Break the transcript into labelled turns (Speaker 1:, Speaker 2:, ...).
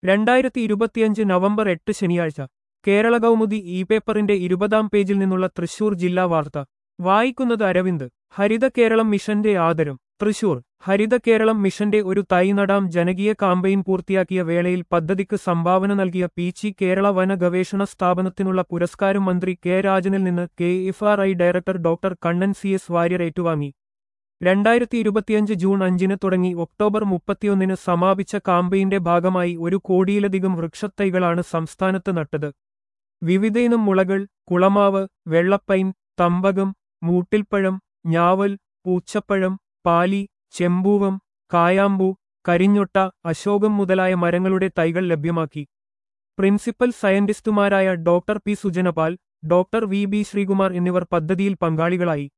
Speaker 1: രണ്ടായിരത്തി ഇരുപത്തിയഞ്ച് നവംബർ എട്ട് ശനിയാഴ്ച കേരള കൗമുദി ഇ പേപ്പറിന്റെ ഇരുപതാം പേജിൽ നിന്നുള്ള തൃശൂർ ജില്ലാ വാർത്ത വായിക്കുന്നത് അരവിന്ദ് ഹരിത കേരളം മിഷന്റെ ആദരം തൃശൂർ ഹരിത കേരളം മിഷന്റെ ഒരു തൈ നടാം ജനകീയ കാമ്പയിൻ പൂർത്തിയാക്കിയ വേളയിൽ പദ്ധതിക്ക് സംഭാവന നൽകിയ പീച്ചി കേരള വന ഗവേഷണ സ്ഥാപനത്തിനുള്ള പുരസ്കാരം മന്ത്രി കെ രാജനിൽ നിന്ന് K F R I director doctor Kannan C S Warrier ഏറ്റുവാങ്ങി രണ്ടായിരത്തി ഇരുപത്തിയഞ്ച് ജൂൺ അഞ്ചിന് തുടങ്ങി ഒക്ടോബർ മുപ്പത്തിയൊന്നിന് സമാപിച്ച കാമ്പയിന്റെ ഭാഗമായി ഒരു കോടിയിലധികം വൃക്ഷത്തൈകളാണ് സംസ്ഥാനത്ത് നട്ടത് വിവിധയിനം മുളകൾ കുളമാവ് വെള്ളപ്പൈൻ തമ്പകം മൂട്ടിൽപ്പഴം ഞാവൽ പൂച്ചപ്പഴം പാലി ചെമ്പൂവം കായാമ്പൂ കരിഞ്ഞൊട്ട അശോകം മുതലായ മരങ്ങളുടെ തൈകൾ ലഭ്യമാക്കി പ്രിൻസിപ്പൽ സയന്റിസ്റ്റുമാരായ doctor P Sujanapal doctor V B Sreekumar എന്നിവർ പദ്ധതിയിൽ പങ്കാളികളായി